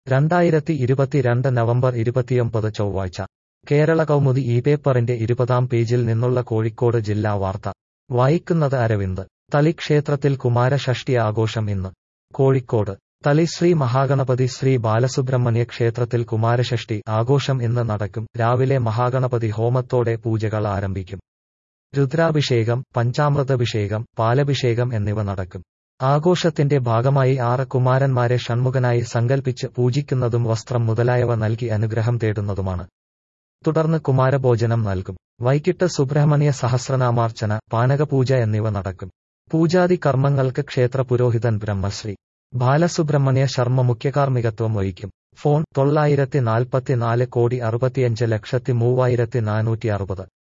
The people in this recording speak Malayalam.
രണ്ടായിരത്തി ഇരുപത്തിരണ്ട് നവംബർ ഇരുപത്തിയൊമ്പത് ചൊവ്വാഴ്ച കേരള കൗമുദി ഈ പേപ്പറിന്റെ ഇരുപതാം പേജിൽ നിന്നുള്ള കോഴിക്കോട് ജില്ലാ വാർത്ത വായിക്കുന്നത് അരവിന്ദ് തളി ക്ഷേത്രത്തിൽ കുമാരഷഷ്ഠി ആഘോഷം ഇന്ന് കോഴിക്കോട് തളി ശ്രീ മഹാഗണപതി ശ്രീ ബാലസുബ്രഹ്മണ്യ ക്ഷേത്രത്തിൽ കുമാരഷഷ്ഠി ആഘോഷം ഇന്ന് നടക്കും രാവിലെ മഹാഗണപതി ഹോമത്തോടെ പൂജകൾ ആരംഭിക്കും രുദ്രാഭിഷേകം പഞ്ചാമൃതഭിഷേകം പാലഭിഷേകം എന്നിവ നടക്കും ആഘോഷത്തിന്റെ ഭാഗമായി ആറ് കുമാരന്മാരെ ഷൺമുഖനായി സങ്കൽപ്പിച്ച് പൂജിക്കുന്നതും വസ്ത്രം മുതലായവ നൽകി അനുഗ്രഹം തേടുന്നതുമാണ് തുടർന്ന് കുമാരഭോജനം നൽകും വൈകിട്ട് സുബ്രഹ്മണ്യ സഹസ്രനാമാർച്ചന പാനകപൂജ എന്നിവ നടക്കും പൂജാതി കർമ്മങ്ങൾക്ക് ക്ഷേത്ര പുരോഹിതൻ ബ്രഹ്മശ്രീ ബാലസുബ്രഹ്മണ്യ ശർമ്മ മുഖ്യകാർമ്മികത്വം വഹിക്കും ഫോൺ തൊള്ളായിരത്തി നാൽപ്പത്തിനാല് കോടി അറുപത്തിയഞ്ച് ലക്ഷത്തി മൂവായിരത്തി നാനൂറ്റി അറുപത്